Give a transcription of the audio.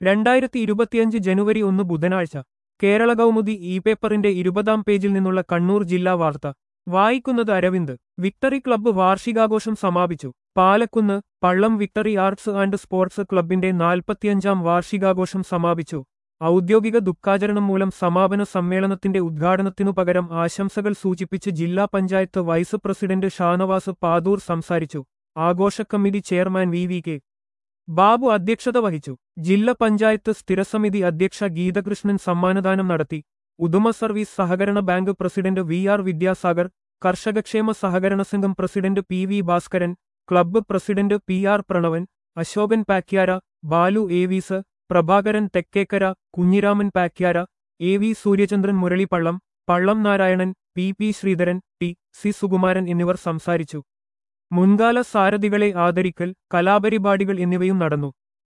രണ്ടായിരത്തി ഇരുപത്തിയഞ്ച് ജനുവരി ഒന്ന് ബുധനാഴ്ച കേരള കൗമുദി ഇ പേപ്പറിന്റെ ഇരുപതാം പേജിൽ നിന്നുള്ള കണ്ണൂർ ജില്ലാ വാർത്ത വായിക്കുന്നത് അരവിന്ദ് വിക്ടറി ക്ലബ്ബ് വാർഷികാഘോഷം സമാപിച്ചു Palakkunnu Pallam victory arts and sports ക്ലബിന്റെ നാൽപ്പത്തിയഞ്ചാം വാർഷികാഘോഷം സമാപിച്ചു ഔദ്യോഗിക ദുഃഖാചരണം മൂലം സമാപന സമ്മേളനത്തിന്റെ ഉദ്ഘാടനത്തിനു പകരം ആശംസകൾ സൂചിപ്പിച്ച് ജില്ലാ പഞ്ചായത്ത് വൈസ് പ്രസിഡന്റ് ഷാനവാസ് പാതൂർ സംസാരിച്ചു ആഘോഷ committee chairman V V K Babu അധ്യക്ഷത വഹിച്ചു ജില്ലാ പഞ്ചായത്ത് സ്ഥിരസമിതി അധ്യക്ഷ ഗീതകൃഷ്ണൻ സമ്മാനദാനം നടത്തി ഉദുമ സർവീസ് സഹകരണ bank president V R Vidyasagar കർഷകക്ഷേമ സഹകരണ സംഘം president P V Bhaskaran club president P R Pranavan Ashokan Pakyara Balu Avees Prabhakaran Thekkekkara Kunhiraman Pakyara A V Suryachandran Muralipallam Pallam Narayanan P P Sreedharan T C Sukumaran എന്നിവർ സംസാരിച്ചു മുൻകാല സാരഥികളെ ആദരിക്കൽ കലാപരിപാടികൾ എന്നിവയും നടന്നു